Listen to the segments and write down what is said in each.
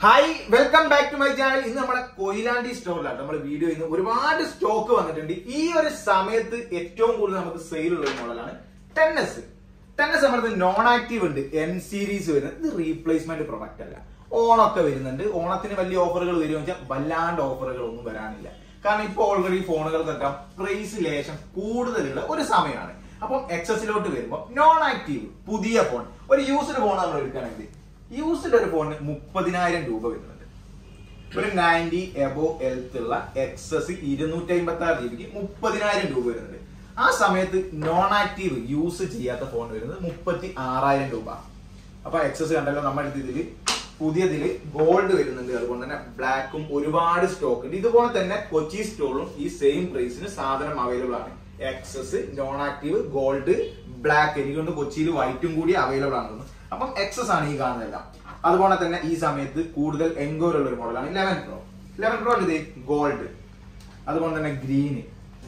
Hi welcome back to my channel ഇന്ന് നമ്മുടെ കൊയിലാണ്ടി സ്റ്റോറിലാണ് നമ്മൾ വീഡിയോ ഇന്ന് ഒരുപാട് സ്റ്റോക്ക് വന്നിട്ടുണ്ട് ഈ ഒരു സമയത്ത് ഏറ്റവും കൂടുതൽ നമുക്ക് സെയിൽ ഉള്ള ഒരു മോഡലാണ് ടെന്നസ് ടെന്നസ് നമ്മുടെ നോൺ ആക്റ്റീവ് ഉണ്ട് എൻ സീരീസ് വരുന്നത് ഇത് റീപ്ലേസ്മെന്റ് പ്രൊഡക്റ്റ് അല്ല ഓണമൊക്കെ വരുന്നുണ്ട് ഓണത്തിന് വലിയ ഓഫറുകൾ വരുമെന്ന് വെച്ചാൽ വല്ലാണ്ട് ഓഫറുകൾ ഒന്നും വരാനില്ല കാരണം ഇപ്പോൾ ഓൾറെഡി ഫോണുകൾക്കൊക്കെ പ്രൈസ് ലേശം കൂടുതലുള്ള ഒരു സമയമാണ് അപ്പം എക്സസിലോട്ട് വരുമ്പോൾ നോൺ ആക്റ്റീവ് പുതിയ ഫോൺ ഒരു യൂസ്ഡ് ഫോൺ നമ്മൾ എടുക്കുകയാണെങ്കിൽ യൂസ്ഡ് ഒരു ഫോണിന് മുപ്പതിനായിരം രൂപ വരുന്നുണ്ട് ഒരു നയൻറ്റി എബോ എൽത്ത് ഉള്ള എക്സസ് ഇരുന്നൂറ്റി അമ്പത്തി ആറ് ജി ബിക്ക് മുപ്പതിനായിരം രൂപ വരുന്നുണ്ട് ആ സമയത്ത് നോൺ ആക്റ്റീവ് യൂസ് ചെയ്യാത്ത ഫോൺ വരുന്നത് മുപ്പത്തി ആറായിരം രൂപ അപ്പൊ എക്സസ് കണ്ടല്ലോ നമ്മുടെ അടുത്ത് ഇതില് പുതിയതില് ഗോൾഡ് വരുന്നുണ്ട് അതുപോലെ തന്നെ ബ്ലാക്കും ഒരുപാട് സ്റ്റോക്ക് ഉണ്ട് ഇതുപോലെ തന്നെ കൊച്ചി സ്റ്റോറിലും ഈ സെയിം പ്രൈസിന് സാധനം അവൈലബിൾ ആണ് XS non active gold black എനിക്കൊണ്ട് കൊച്ചിയിൽ വൈറ്റും കൂടി അവൈലബിൾ ആണ് തോന്നുന്നു. അപ്പം എക്സസ് ആണ് ഈ കാണുന്നതെല്ലാം അതുപോലെ തന്നെ ഈ സമയത്ത് കൂടുതൽ എൻക്വയറി ഉള്ള ഒരു മോഡലാണ് ലെവൻ പ്രോ ലെവൻ പ്രോ ഇത് ഗോൾഡ് അതുപോലെ തന്നെ ഗ്രീന്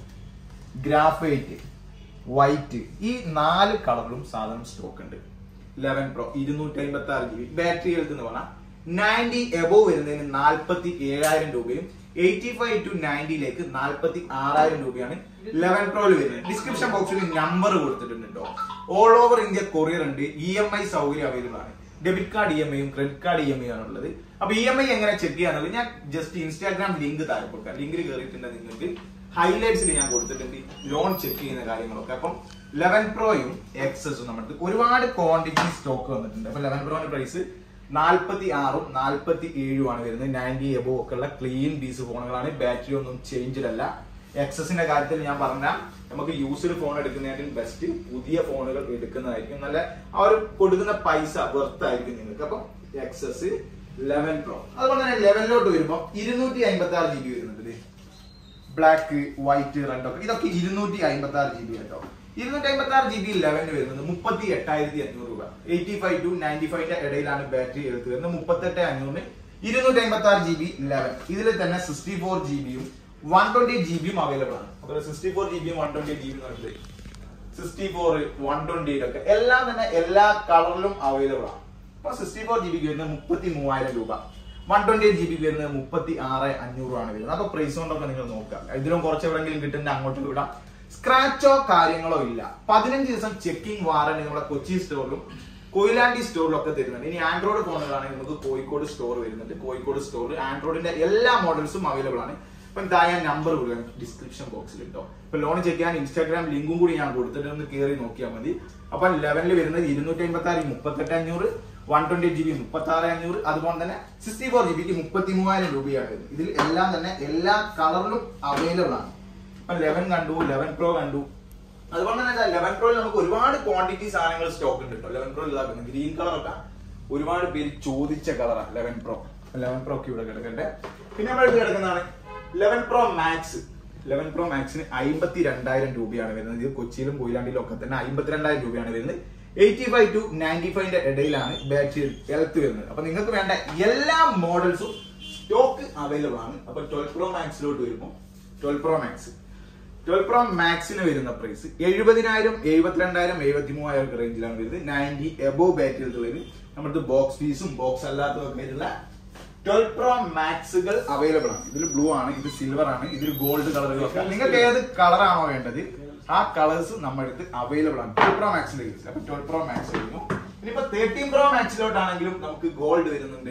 ഗ്രാഫൈറ്റ് വൈറ്റ് ഈ നാല് കളറിലും സാധനം സ്റ്റോക്ക് ഉണ്ട് ലെവൻ പ്രോ ഇരുന്നൂറ്റി അമ്പത്തി ആറ് ജി ബി ബാറ്ററി ഹെൽത്ത് എന്ന് പറഞ്ഞാൽ നയൻറ്റി എബോ വരുന്നതിന് നാൽപ്പത്തി ഏഴായിരം രൂപയും എയ്റ്റി ഫൈവ് ടു നയൻറ്റിയിലേക്ക് നാൽപ്പത്തി ആറായിരം രൂപയാണ് ലെവൻ പ്രോയിൽ വരുന്നത് ഡിസ്ക്രിപ്ഷൻ ബോക്സിൽ നമ്പർ കൊടുത്തിട്ടുണ്ട് കേട്ടോ ഓൾ ഓവർ ഇന്ത്യ കൊറിയർ ഉണ്ട് ഇ എം ഐ സൗകര്യം അവൈലബിൾ ആണ് ഡെബിറ്റ് കാർഡ് ഇ എം ഐയും credit card E M I ആണുള്ളത് അപ്പൊ ഇ എം ഐ എങ്ങനെ ചെക്ക് ചെയ്യാന്നുള്ളത് ഞാൻ ജസ്റ്റ് ഇൻസ്റ്റാഗ്രാം ലിങ്ക് താഴെ കൊടുക്കാം ലിങ്കിൽ കയറിയിട്ടുണ്ട് നിങ്ങൾക്ക് ഹൈലൈറ്റ്സിൽ ഞാൻ കൊടുത്തിട്ടുണ്ട് ലോൺ ചെക്ക് ചെയ്യുന്ന കാര്യങ്ങളൊക്കെ അപ്പം ലെവൻ പ്രോയും എക്സസും നമ്മുടെ ഒരുപാട് ക്വാണ്ടിറ്റി സ്റ്റോക്ക് വന്നിട്ടുണ്ട് അപ്പൊ ലെവൻ പ്രോന്റെ പ്രൈസ് നാൽപ്പത്തി ആറും നാൽപ്പത്തി ഏഴുമാണ് വരുന്നത് നയൻറ്റി എബോ ഒക്കെ ഉള്ള ക്ലീൻ പീസ് ഫോണുകളാണ് ബാറ്ററി ഒന്നും ചേഞ്ച്ഡ് അല്ല എക്സസിന്റെ കാര്യത്തിൽ ഞാൻ പറഞ്ഞാൽ നമുക്ക് യൂസ്ഡ് ഫോൺ എടുക്കുന്നതിനും ബെസ്റ്റ് പുതിയ ഫോണുകൾ എടുക്കുന്നതായിരിക്കും നല്ല ആ ഒരു കൊടുക്കുന്ന പൈസ വെർത്ത് ആയിരിക്കും നിങ്ങൾക്ക് അപ്പം എക്സസ് ലെവൻ പ്രോ അതുപോലെ തന്നെ ലെവനിലോട്ട് വരുമ്പോൾ ഇരുന്നൂറ്റി അമ്പത്തി ആറ് ജി ബി വരുന്നുണ്ട് ദേ. ബ്ലാക്ക് വൈറ്റ് റെഡ് ഒക്കെ ഇതൊക്കെ ഇരുന്നൂറ്റി അമ്പത്തി ആറ് ജി ബി കേട്ടോ ഇരുന്നൂറ്റി അമ്പത്തി ആറ് ജി ബി ലെവന് വരുന്നത് മുപ്പത്തി എട്ടായിരത്തി അഞ്ഞൂറ് രൂപ എയ്റ്റി ഫൈവ് ടു നയൻറ്റി ഫൈവിന്റെ ഇടയിലാണ് ബാറ്ററി എടുത്ത് വരുന്നത് മുപ്പത്തെട്ട് അഞ്ഞൂറിന് ഇരുന്നൂറ്റി അമ്പത്തി ആറ് ജി ബി ലെവൻ ഇതിൽ തന്നെ സിക്സ്റ്റി ഫോർ ജി ബിയും വൺ ട്വന്റി ജി ബിയും അവൈലബിൾ ആണ് അപ്പോൾ സിക്സ്റ്റി ഫോർ ജി ബിയും വൺ ട്വന്റി ജി ബി പറയുന്നത് സിക്സ്റ്റി ഫോർ വൺ ട്വന്റിയിലൊക്കെ എല്ലാം തന്നെ എല്ലാ കളറിലും അവൈലബിൾ ആണ് അപ്പൊ സിക്സ്റ്റി ഫോർ ജി ബിക്ക് വരുന്നത് മുപ്പത്തി മൂവായിരം രൂപ വൺ ട്വന്റി ജി ബിക്ക് വരുന്നത് മുപ്പത്തി ആറ് അഞ്ഞൂറാണ് വരുന്നത് അപ്പൊ പ്രൈസ് കൊണ്ടൊക്കെ നിങ്ങൾ നോക്കുക ഇതിലും കുറച്ച് എവിടെയെങ്കിലും കിട്ടുന്ന അങ്ങോട്ട് വിടാം സ്ക്രാച്ചോ കാര്യങ്ങളോ ഇല്ല പതിനഞ്ച് ദിവസം ചെക്കിംഗ് വാറണ്ടി നമ്മുടെ കൊച്ചി സ്റ്റോറിലും കൊയിലാണ്ടി സ്റ്റോറിലും ഒക്കെ തരുന്നുണ്ട് ഇനി ആൻഡ്രോയിഡ് ഫോണുകളാണെങ്കിൽ നമുക്ക് കോഴിക്കോട് സ്റ്റോർ വരുന്നുണ്ട് കോഴിക്കോട് സ്റ്റോറിൽ ആൻഡ്രോയിഡിന്റെ എല്ലാ മോഡൽസും അവൈലബിൾ ആണ് ഇപ്പൊ എന്താ ഞാൻ നമ്പർ കൊടുക്കാം ഡിസ്ക്രിപ്ഷൻ ബോക്സിൽ കേട്ടോ ഇപ്പൊ ലോൺ ചെക്ക് ചെയ്യാൻ ഇൻസ്റ്റാഗ്രാം ലിങ്കും കൂടി ഞാൻ കൊടുത്തിട്ട് ഒന്ന് കയറി നോക്കിയാൽ മതി അപ്പൊ ലെവനിൽ വരുന്നത് ഇരുന്നൂറ്റി അമ്പത്തി ആറ് മുപ്പത്തെട്ട് അഞ്ഞൂറ് വൺ ട്വന്റി ജി ബി മുപ്പത്തി ആറ് അഞ്ഞൂറ് അതുപോലെ തന്നെ സിക്സ്റ്റി ഫോർ ജി ബിക്ക് മുപ്പത്തി മൂവായിരം രൂപയാണ് വരുന്നത് ഇതിൽ എല്ലാം തന്നെ എല്ലാ കളറിലും അവൈലബിൾ ആണ് ഇപ്പൊ ലെവൻ കണ്ടു ലെവൻ പ്രോ കണ്ടു അതുപോലെ തന്നെ ലെവൻ പ്രോയിൽ നമുക്ക് ഒരുപാട് ക്വാണ്ടിറ്റി സാധനങ്ങൾ സ്റ്റോക്ക് ഉണ്ട് കേട്ടോ ലെവൻ പ്രോ ഇതാക്കുന്നത് ഗ്രീൻ കളറൊക്കെ ഒരുപാട് പേര് ചോദിച്ച കളറാണ് ലെവൻ പ്രോ ലെവൻ പ്രോ ഒക്കെ ഇവിടെ കിടക്കട്ടെ പിന്നെ നമ്മൾ ഇത് കിടക്കുന്നതാണ് eleven pro max eleven pro മാക്സിന് അമ്പത്തി രണ്ടായിരം രൂപയാണ് വരുന്നത് ഇത് കൊച്ചിയിലും കൊയിലാണ്ടിലും ഒക്കെ തന്നെ അമ്പത്തിരണ്ടായിരം രൂപയാണ് വരുന്നത് എയ്റ്റി ഫൈവ് ടു നയൻറ്റി ഫൈവിന്റെ ഇടയിലാണ് ബാറ്ററി ഹെൽത്ത് വരുന്നത് അപ്പൊ നിങ്ങൾക്ക് വേണ്ട എല്ലാ മോഡൽസും സ്റ്റോക്ക് അവൈലബിൾ ആണ് അപ്പൊ ട്വൽവ് പ്രോ മാക്സിലോട്ട് വരുമ്പോൾ twelve pro max twelve pro മാക്സിന് വരുന്ന പ്രൈസ് എഴുപതിനായിരം എഴുപത്തിരണ്ടായിരം എഴുപത്തി മൂവായിരം റേഞ്ചിലാണ് വരുന്നത് നയൻറ്റി എബോ ബാറ്ററി ഉള്ളത് നമ്മുടെ ബോക്സ് ഫീസും ബോക്സ് അല്ലാത്തതൊക്കെ ആയിട്ടുള്ള ട്വൽവ് പ്രോ മാക്സുകൾ അവൈലബിൾ ആണ് ഇതിൽ ബ്ലൂ ആണ് ഇത് സിൽവർ ആണ് ഇതിൽ ഗോൾഡ് കളറുകളൊക്കെ നിങ്ങൾക്ക് ഏത് കളറാണോ വേണ്ടത് ആ കളേഴ്സ് നമ്മുടെ അടുത്ത് അവൈലബിൾ ആണ് ട്വൽവ് പ്രോ മാക്സിന്റെ കേസ് അപ്പൊ ട്വൽവ് പ്രോ മാക്സ് വരുന്നു ഇനിയിപ്പോ തേർട്ടീൻ പ്രോ മാക്സിലോട്ടാണെങ്കിലും നമുക്ക് ഗോൾഡ് വരുന്നുണ്ട്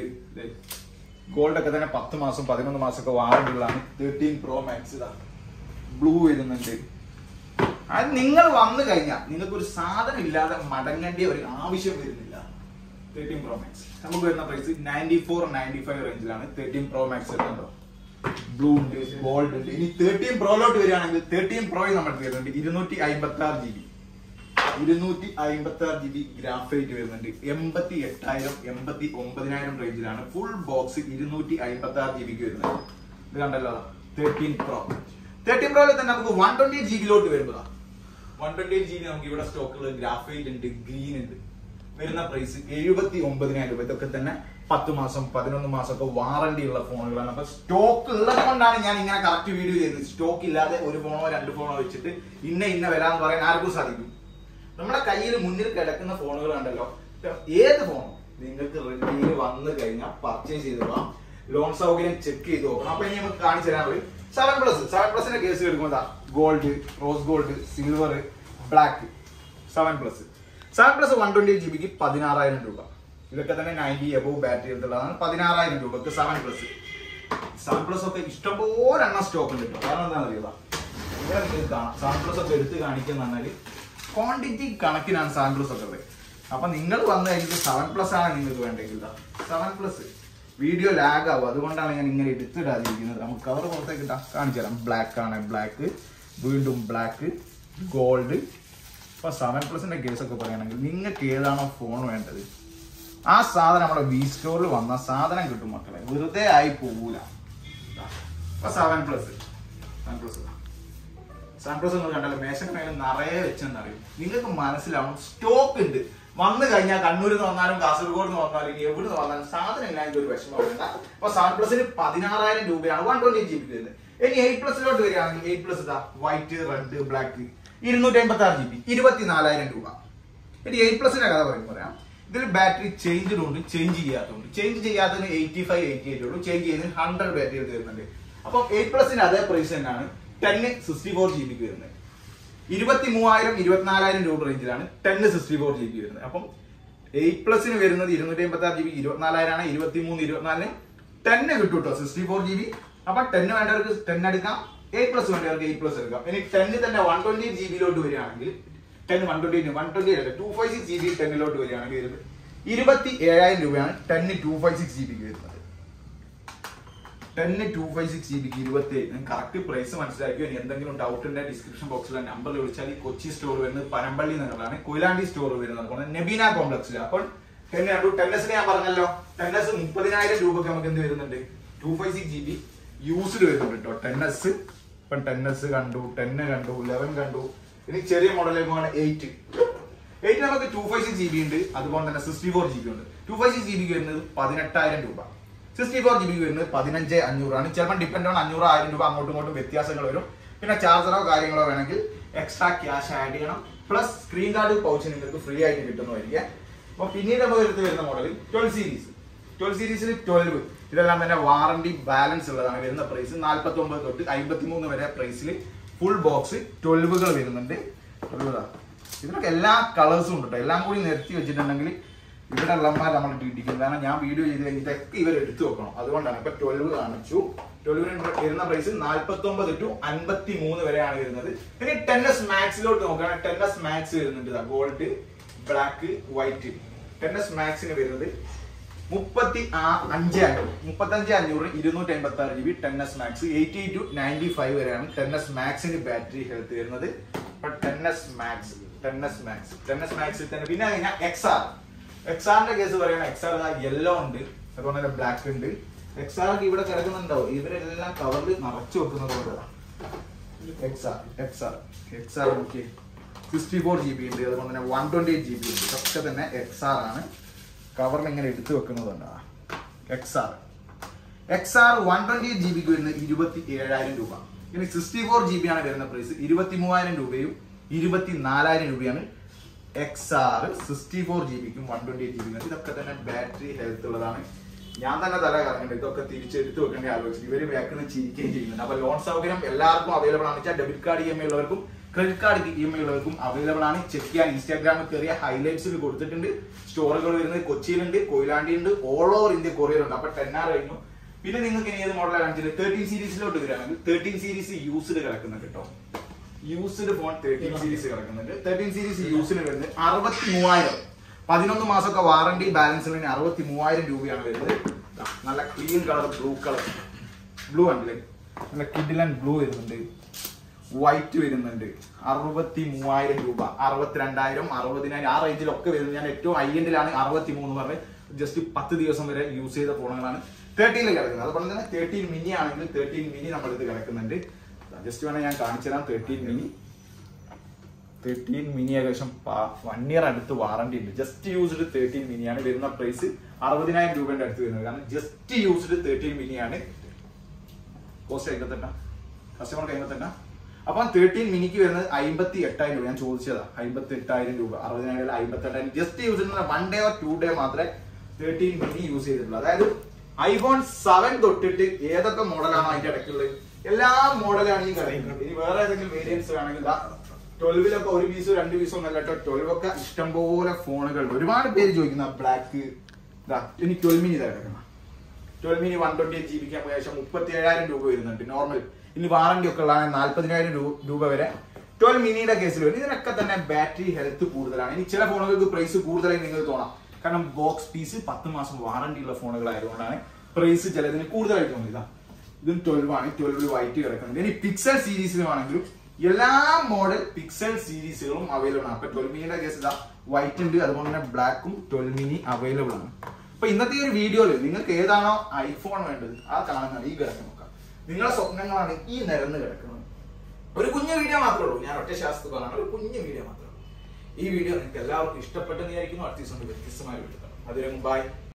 ഗോൾഡ് ഒക്കെ തന്നെ പത്ത് മാസം പതിനൊന്ന് മാസം ഒക്കെ വാറണ്ടി ഉള്ളതാണ് തേർട്ടീൻ പ്രോ മാക്സ് ഇതാണ് ബ്ലൂ വരുന്നുണ്ട് അത് നിങ്ങൾ വന്നു കഴിഞ്ഞാൽ നിങ്ങൾക്ക് ഒരു സാധനം ഇല്ലാതെ മടങ്ങേണ്ട ഒരു ആവശ്യം വരുന്നില്ല തേർട്ടീൻ പ്രോ മാക്സ് നമുക്ക് വരുന്ന price ninety four ninety five റേഞ്ചിലാണ് തേർട്ടീൻ പ്രോ മാക്സ് വരുന്നുണ്ടോ ബ്ലൂ ഉണ്ട് ഗോൾഡ് ഉണ്ട് ഇനി തേർട്ടീൻ പ്രോയിലോട്ട് വരികയാണെങ്കിൽ തേർട്ടീൻ പ്രോയിൽ നമ്മൾ വരുന്നുണ്ട് ഇരുന്നൂറ്റി അമ്പത്തി ആറ് ജി ബി ഇരുന്നൂറ്റി അമ്പത്തി ആറ് ജി ബി ഗ്രാഫൈറ്റ് വരുന്നുണ്ട് എൺപത്തി എട്ടായിരം എൺപത്തി ഒമ്പതിനായിരം റേഞ്ചിലാണ് ഫുൾ ബോക്സ് ഇരുന്നൂറ്റി അമ്പത്തി ആറ് ജി ബിക്ക് വരുന്നത് ഇത് കണ്ടല്ലോ തേർട്ടീൻ പ്രോ തേർട്ടീൻ പ്രോയിൽ തന്നെ നമുക്ക് വൺ ട്വന്റി ജി ബിയിലോട്ട് വരുന്നതാണ് വൺ ട്വന്റി ജി ബി നമുക്ക് ഇവിടെ സ്റ്റോക്കുകൾ ഗ്രാഫൈറ്റ് ഉണ്ട് ഗ്രീൻ ഉണ്ട് വരുന്ന പ്രൈസ് എഴുപത്തി ഒമ്പതിനായിരം രൂപ ഇതൊക്കെ തന്നെ പത്ത് മാസം പതിനൊന്ന് മാസം ഒക്കെ വാറണ്ടി ഉള്ള ഫോണുകളാണ് അപ്പൊ സ്റ്റോക്ക് ഉള്ളത് കൊണ്ടാണ് ഞാൻ ഇങ്ങനെ കറക്റ്റ് വീഡിയോ ചെയ്യുന്നത് സ്റ്റോക്ക് ഇല്ലാതെ ഒരു ഫോണോ രണ്ട് ഫോണോ വെച്ചിട്ട് ഇന്ന ഇന്ന വില എന്ന് പറയാൻ ആർക്കും സാധിക്കും നമ്മുടെ കയ്യിൽ മുന്നിൽ കിടക്കുന്ന ഫോണുകൾ ഉണ്ടല്ലോ ഏത് ഫോണോ നിങ്ങൾക്ക് റെഡിയിൽ വന്നു കഴിഞ്ഞാൽ പർച്ചേസ് ചെയ്ത് പോകാം ലോൺ സൗകര്യം ചെക്ക് ചെയ്ത് നോക്കണം അപ്പൊ ഇനി നമുക്ക് കാണിച്ചു തരാൻ ഒരു സെവൻ പ്ലസ് സെവൻ പ്ലസിന്റെ കേസ് എടുക്കുമ്പോൾ gold rose gold silver black seven plus seven plus one twenty G ബിക്ക് പതിനാറായിരം രൂപ ഇതൊക്കെ തന്നെ നയൻറ്റി എബോവ് ബാറ്ററി എടുത്തുള്ളതാണ് പതിനാറായിരം രൂപക്ക് സെവൻ പ്ലസ് സെവൻ പ്ലസ് ഒക്കെ ഇഷ്ടംപോലെ എണ്ണം സ്റ്റോക്ക് ഉണ്ട് കേട്ടോ കാരണം എന്താണെന്ന് അറിയാം ഇവിടെ നിങ്ങൾക്ക് കാണാം സെവൻ പ്ലസ് ഒക്കെ എടുത്ത് കാണിക്കുന്ന പറഞ്ഞാൽ ക്വാണ്ടിറ്റി കണക്കിനാണ് സെവൻ പ്ലസ് ഒക്കെ ഉള്ളത് അപ്പൊ നിങ്ങൾ വന്നു കഴിഞ്ഞിട്ട് സെവൻ പ്ലസ് ആണ് നിങ്ങൾക്ക് വേണ്ടെങ്കിൽ സെവൻ പ്ലസ് വീഡിയോ ലാഗ് ആവും അതുകൊണ്ടാണ് ഞാൻ ഇങ്ങനെ എടുത്തിടാതിരിക്കുന്നത് നമുക്ക് കവർ പുറത്തേക്ക് ഇട്ടാ കാണിച്ചു തരാം ബ്ലാക്ക് ആണ് ബ്ലാക്ക് വീണ്ടും ബ്ലാക്ക് ഗോൾഡ് ഇപ്പൊ സെവൻ പ്ലസിന്റെ കേസ് ഒക്കെ പറയുകയാണെങ്കിൽ നിങ്ങൾക്ക് ഏതാണോ ഫോൺ വേണ്ടത് ആ സാധനം നമ്മുടെ വി സ്റ്റോറിൽ വന്ന സാധനം കിട്ടും മക്കളെ വെറുതെ ആയി പോകൂല ഇപ്പൊ seven plus seven plus seven plus നിങ്ങൾ കണ്ടല്ലോ മേശന് മേലെ നിറയെ വെച്ചെന്നറിയും നിങ്ങൾക്ക് മനസ്സിലാവും സ്റ്റോക്ക് ഉണ്ട് വന്നു കഴിഞ്ഞാൽ കണ്ണൂരിൽ നിന്ന് വന്നാലും കാസർഗോഡ് നിന്ന് വന്നാലും ഇനി എവിടെ നിന്ന് വന്നാലും സാധനം ഇല്ലാത്ത ഒരു വിഷമം വേണ്ട അപ്പൊ സെവൻ പ്ലസിന് പതിനാറായിരം രൂപയാണ് വൺ ട്വന്റി ജി ബി വരുന്നത് ഇനി എയ്റ്റ് പ്ലസിലോട്ട് വരികയാണെങ്കിൽ എയ്റ്റ് പ്ലസ് ഇതാ വൈറ്റ് റെഡ് ബ്ലാക്ക് ഇരുന്നൂറ്റി അമ്പത്തി ആറ് ജി ബി ഇരുപത്തിനാലായിരം രൂപ ഇനി എയ്റ്റ് പ്ലസിന്റെ കഥ പറയും പറയാം ഇതിൽ ബാറ്ററി ചേഞ്ച് ഉണ്ട് ചേഞ്ച് ചെയ്യാത്തതുണ്ട് ചേഞ്ച് ചെയ്യാത്തതിന് എയ്റ്റി ഫൈവ് എയ്റ്റി എയ്റ്റ് ഉള്ളൂ ചേഞ്ച് ചെയ്യുന്നതിന് ഹൺഡ്രഡ് ബാറ്ററി തരുന്നുണ്ട് അപ്പം എയ്റ്റ് പ്ലസിന് അതേ പ്രൈസ് തന്നെയാണ് ടെന്ന് സിക്സ്റ്റി ഫോർ ജി ബിക്ക് വരുന്നത് ഇരുപത്തി മൂവായിരം ഇരുപത്തിനാലായിരം രൂപ റേഞ്ചിലാണ് ten sixty four G B വരുന്നത് അപ്പം എയ്റ്റ് പ്ലസിന് വരുന്നത് ഇരുന്നൂറ്റി അമ്പത്തി ആറ് ജി ബി ഇരുപത്തിനാലായിരമാണ് ഇരുപത്തി മൂന്ന് ഇരുപത്തിനാലിന് ടെന്ന് കിട്ടും കേട്ടോ സിക്സ്റ്റി ഫോർ ജി ബി അപ്പൊ ടെന്ന് വേണ്ടവർക്ക് ടെൻ എടുക്കാം എയ്റ്റ് പ്ലസ് വേണ്ടവർക്ക് എയ്റ്റ് പ്ലസ് എടുക്കാം ഇനി ടെന്ന് തന്നെ വൺ ട്വന്റി ജി ബിയിലോട്ട് വരികയാണെങ്കിൽ ten one twenty one twenty അല്ല two five six G B ടെന്നിലോട്ട് വരികയാണെങ്കിൽ വരുന്നത് ഇരുപത്തി ഏഴായിരം രൂപയാണ് ten two five six G ബിക്ക് വരുന്നത് ten two five six G ബിക്ക് ഇരുപത്തി ഏഴ് കറക്റ്റ് പ്രൈസ് മനസ്സിലാക്കിയോ ഇനി എന്തെങ്കിലും ഡൗട്ട് ഉണ്ടെങ്കിൽ ഡിസ്ക്രിപ്ഷൻ ബോക്സിലെ നമ്പറിൽ വിളിച്ചാൽ ഈ കൊച്ചി സ്റ്റോർ വരുന്നത് പനമ്പള്ളി എന്നുള്ളതാണ് കൊയിലാണ്ടി സ്റ്റോർ വരുന്നത് അതുകൊണ്ട് നബീന കോംപ്ലക്സിൽ അപ്പോൾ ടെൻ കണ്ടു ടെന്നസിന് ഞാൻ പറഞ്ഞല്ലോ ടെന്നസ് മുപ്പതിനായിരം രൂപക്ക് നമുക്ക് എന്ത് വരുന്നുണ്ട് two five six G B used വരുന്നുണ്ട് കേട്ടോ ടെന്നസ് ഇപ്പം ടെന്നസ് കണ്ടു ടെന്ന് കണ്ടു ലെവൻ കണ്ടു ഇനി ചെറിയ മോഡലേക്ക് പോകണം എയ്റ്റ് എയ്റ്റ് നമുക്ക് two five six G B ഉണ്ട് അതുപോലെ തന്നെ സിക്സ്റ്റി ഫോർ ജി ബി ഉണ്ട് ടു ഫൈവ് സിക്സ് ജി ബിക്ക് വരുന്നത് പതിനെട്ടായിരം രൂപ സിക്സ്റ്റി ഫോർ ജി ബിക്ക് വരുന്നത് പതിനഞ്ച് അഞ്ഞൂറാണ് ചിലപ്പോൾ ഡിപ്പെൻഡ് ഓൺ അഞ്ഞൂറ് ആയിരം രൂപ അങ്ങോട്ടും ഇങ്ങോട്ടും വ്യത്യാസങ്ങൾ വരും പിന്നെ ചാർജറോ കാര്യങ്ങളോ വേണമെങ്കിൽ എക്സ്ട്രാ ക്യാഷ് ആഡ് ചെയ്യണം പ്ലസ് സ്ക്രീൻ ഗാർഡ് പൗച്ച് നിങ്ങൾക്ക് ഫ്രീ ആയിട്ട് കിട്ടുന്നതായിരിക്കും അപ്പൊ പിന്നീട് നമ്മൾ എടുത്ത് വരുന്ന മോഡൽ ട്വൽവ് സീരീസ് ട്വൽവ് സീരീസിൽ ട്വൽവ് ഇതെല്ലാം തന്നെ വാറണ്ടി ബാലൻസ് ഉള്ളതാണ് വരുന്ന പ്രൈസ് നാൽപ്പത്തി ഒമ്പത് തൊട്ട് അമ്പത്തി മൂന്ന് വരെ പ്രൈസിൽ ഫുൾ ബോക്സ് ട്വൽവുകൾ വരുന്നുണ്ട് ട്വൽവ് ഇതിനൊക്കെ എല്ലാ കളേഴ്സും ഉണ്ട് കേട്ടോ എല്ലാം കൂടി നിരത്തി വെച്ചിട്ടുണ്ടെങ്കിൽ ഇവിടെ ഉള്ളമാർ നമ്മൾ ഇടിക്കും കാരണം ഞാൻ വീഡിയോ ചെയ്ത് കഴിഞ്ഞിട്ടൊക്കെ ഇവർ എടുത്തു വെക്കണം അതുകൊണ്ടാണ് ഇപ്പൊ ട്വൽവ് കാണിച്ചു ട്വൽവിന് വരുന്ന പ്രൈസ് നാൽപ്പത്തി ഒമ്പത് ടു അൻപത്തി മൂന്ന് വരെയാണ് വരുന്നത് ഇനി ടെൻ എസ് മാക്സിലോട്ട് നോക്കുകയാണെങ്കിൽ ടെൻ എസ് മാക്സ് വരുന്നുണ്ട് gold black white ten S മാക്സിന് വരുന്നത് മുപ്പത്തി അഞ്ച് അഞ്ഞൂറ് മുപ്പത്തഞ്ച് അഞ്ഞൂറ് ഇരുന്നൂറ്റി അമ്പത്തി ആറ് G B ten S max eighty two ninety five വരെയാണ് ടെൻ എസ് മാക്സിന് ബാറ്ററി ഹെൽത്ത് വരുന്നത് ten S max ten S max ten S മാക്സിൽ തന്നെ പിന്നെ കഴിഞ്ഞാൽ എക്സ് ആർ എക്സ് ആറിന്റെ കേസ് പറയുകയാണെങ്കിൽ എക്സ് ആർ യെല്ലോ ഉണ്ട് അതുപോലെ തന്നെ ബ്ലാക്ക് ഉണ്ട് എക്സ് ആർ ഒക്കെ ഇവിടെ കിടക്കുന്നുണ്ടോ ഇവരെല്ലാം കവറിൽ നിറച്ചു വെക്കുന്നത് പോലെ X R X R X R നോക്കി സിക്സ്റ്റി ഫോർ ജി ബി ഉണ്ട് അതുപോലെ തന്നെ one twenty eight G B ഉണ്ട് ഇതൊക്കെ തന്നെ എക്സ് ആർ ആണ് കവറിൽ ഇങ്ങനെ എടുത്തു വെക്കുന്നതുണ്ട് X R X R one twenty eight G ബിക്ക് വരുന്നത് ഇരുപത്തി ഏഴായിരം രൂപ ഇനി സിക്സ്റ്റി ഫോർ ജി ബി ആണ് വരുന്ന പ്രൈസ് ഇരുപത്തി മൂവായിരം രൂപയും ഇരുപത്തി നാലായിരം രൂപയാണ് X R sixty four G ബിക്കും വൺ ട്വന്റി എയ്റ്റ് ജി ബിക്കും ഇതൊക്കെ തന്നെ ബാറ്ററി ഹെൽത്ത് ഉള്ളതാണ് ഞാൻ തന്നെ തല കറങ്ങുന്നുണ്ട് ഇതൊക്കെ തിരിച്ചെടുത്ത് വെക്കേണ്ട ആലോചിച്ചു ഇവര് ബാക്കിൽ നിന്ന് ചിരിക്കുകയും ചെയ്യുന്നുണ്ട് അപ്പൊ ലോൺ സൗകര്യം എല്ലാവർക്കും അവൈലബിൾ ആണ് വെച്ചാൽ debit card E M I ഉള്ളവർക്കും credit card E M I ഉള്ളവർക്കും അവൈലബിൾ ആണ് ചെക്ക് ചെയ്യാൻ ഇൻസ്റ്റാഗ്രാമിൽ കയറിയ ഹൈലൈറ്റ്സിൽ കൊടുത്തിട്ടുണ്ട് സ്റ്റോറുകൾ വരുന്നത് കൊച്ചിയിലുണ്ട് കൊയിലാണ്ടി ഉണ്ട് ഓൾ ഓവർ ഇന്ത്യ കൊറിയർ ഉണ്ട് അപ്പൊ ടെൻ ആർ കഴിഞ്ഞു പിന്നെ നിങ്ങൾക്ക് ഇനി ഏത് മോഡലാണ് കാണിച്ചത് തേർട്ടീൻ സീരീസിലോട്ട് വരികയാണെങ്കിൽ തേർട്ടീൻ സീരീസ് യൂസ്ഡ് കിടക്കുന്നുണ്ട് കേട്ടോ യൂസ്ഡ് ഫോൺ തേർട്ടീൻ സീരീസ് കിടക്കുന്നുണ്ട് തേർട്ടീൻ സീരീസ് യൂസിന് വരുന്നത് അറുപത്തി മൂവായിരം പതിനൊന്ന് മാസമൊക്കെ വാറണ്ടി ബാലൻസിന് അറുപത്തി മൂവായിരം രൂപയാണ് വരുന്നത് ദാ, നല്ല clean colour blue colour blue കണ്ടില്ലേ നല്ല കിഡിലൻ ബ്ലൂ വരുന്നുണ്ട് വൈറ്റ് വരുന്നുണ്ട് അറുപത്തി മൂവായിരം രൂപ അറുപത്തിരണ്ടായിരം അറുപതിനായിരം ആ റേഞ്ചിലൊക്കെ വരുന്നത് ഞാൻ ഏറ്റവും ഹൈ എൻഡിലാണ് അറുപത്തി മൂന്ന് പറഞ്ഞ് ജസ്റ്റ് പത്ത് ദിവസം വരെ യൂസ് ചെയ്ത ഫോണുകളാണ് തേർട്ടീനിൽ കിടക്കുന്നത് അതുപോലെ തന്നെ തേർട്ടീൻ മിനി ആണെങ്കിൽ തേർട്ടീൻ മിനി നമ്മളിത് കിടക്കുന്നുണ്ട് ജസ്റ്റ് വേണേൽ ഞാൻ കാണിച്ചു തരാം തേർട്ടീൻ മിനി തേർട്ടീൻ മിനി ഏകദേശം വൺ ഇയർ അടുത്ത് വാറണ്ടി ഉണ്ട് ജസ്റ്റ് യൂസ്ഡ് തേർട്ടീൻ മിനിയാണ് വരുന്ന പ്രൈസ് അറുപതിനായിരം രൂപയുടെ അടുത്ത് വരുന്നത് കാരണം ജസ്റ്റ് യൂസ്ഡ് തേർട്ടീൻ മിനിയാണ് കോസ്റ്റ് അമ്പത്തെട്ട കസ്റ്റമർക്ക് അമ്പത്തെട്ട അപ്പം തേർട്ടീൻ മിനിക്ക് വരുന്നത് അമ്പത്തി എട്ടായിരം രൂപ ഞാൻ ചോദിച്ചതാ അമ്പത്തി എട്ടായിരം രൂപ അറുപതിനായിരം അമ്പത്തി എട്ടായിരം just use one day or two day മാത്രമേ തേർട്ടീൻ മിനി യൂസ് ചെയ്തിട്ടുള്ളത് അതായത് ഐഫോൺ സെവൻ തൊട്ടിട്ട് ഏതൊക്കെ മോഡലാണ് അതിന്റെ ഇടയ്ക്കുള്ളത് എല്ലാ മോഡലാണ് ഈ കിടക്കുന്നത് ഇനി വേറെ ഏതെങ്കിലും വേരിയൻസ് വേണമെങ്കിൽ ട്വൽവിലൊക്കെ ഒരു പീസോ രണ്ട് പീസോ ഒന്നല്ല കേട്ടോ ട്വൽവ് ഒക്കെ ഇഷ്ടംപോലെ ഫോണുകൾ ഒരുപാട് പേര് ചോദിക്കുന്ന ബ്ലാക്ക് ഇതാ ഇനി ട്വൽവ് മിനി ഇതാ കിടക്കണം twelve mini one twenty eight G ബിക്ക് ഏകദേശം മുപ്പത്തി ഏഴായിരം രൂപ വരുന്നുണ്ട് നോർമൽ ഇനി വാറന്റി ഒക്കെ ഉള്ള നാല്പതിനായിരം രൂപ വരെ ട്വൽവ് മിനിയുടെ കേസിൽ വരും ഇതിനൊക്കെ തന്നെ ബാറ്ററി ഹെൽത്ത് കൂടുതലാണ് ഇനി ചില ഫോണുകൾക്ക് പ്രൈസ് കൂടുതലായി നിങ്ങൾക്ക് തോന്നാം കാരണം ബോക്സ് പീസ് പത്ത് മാസം വാറന്റി ഉള്ള ഫോണുകളായതുകൊണ്ടാണ് പ്രൈസ് ചിലതിന് കൂടുതലായിട്ട് തോന്നുന്നത് ഇതാ ഇതും ട്വൽവ് ആണ് ട്വൽവ് വൈറ്റ് കിടക്കുന്നത് ഇനി പിക്സൽ സീരീസിലുമാണെങ്കിലും എല്ലാ മോഡൽ പിക്സൽ സീരീസുകളും അവൈലബിൾ ആണ് അപ്പൊ ട്വൽവ് മിനിയുടെ കേസ് ഇതാ വൈറ്റ് ഉണ്ട് അതുപോലെ തന്നെ ബ്ലാക്കും ട്വൽവ് മിനി അവൈലബിൾ ആണ് അപ്പൊ ഇന്നത്തെ ഈ ഒരു വീഡിയോയിൽ നിങ്ങൾക്ക് ഏതാണോ ഐഫോൺ വേണ്ടത് ആ കാണുന്ന ഈ കിടക്കുന്ന നോക്കാം നിങ്ങളുടെ സ്വപ്നങ്ങളാണ് ഈ നിരന്ന് കിടക്കുന്നത് ഒരു കുഞ്ഞു വീഡിയോ മാത്രമേ ഉള്ളൂ ഞാൻ ഒറ്റ ശാസ്ത്രമാണ് ഒരു കുഞ്ഞു വീഡിയോ മാത്രമേ ഉള്ളൂ ഈ വീഡിയോ നിങ്ങൾക്ക് എല്ലാവർക്കും ഇഷ്ടപ്പെട്ടെന്ന് വിചാരിക്കുന്നു അടുത്ത ദിവസം വ്യത്യസ്തമായ വീഡിയോ അതുവരെ ബൈ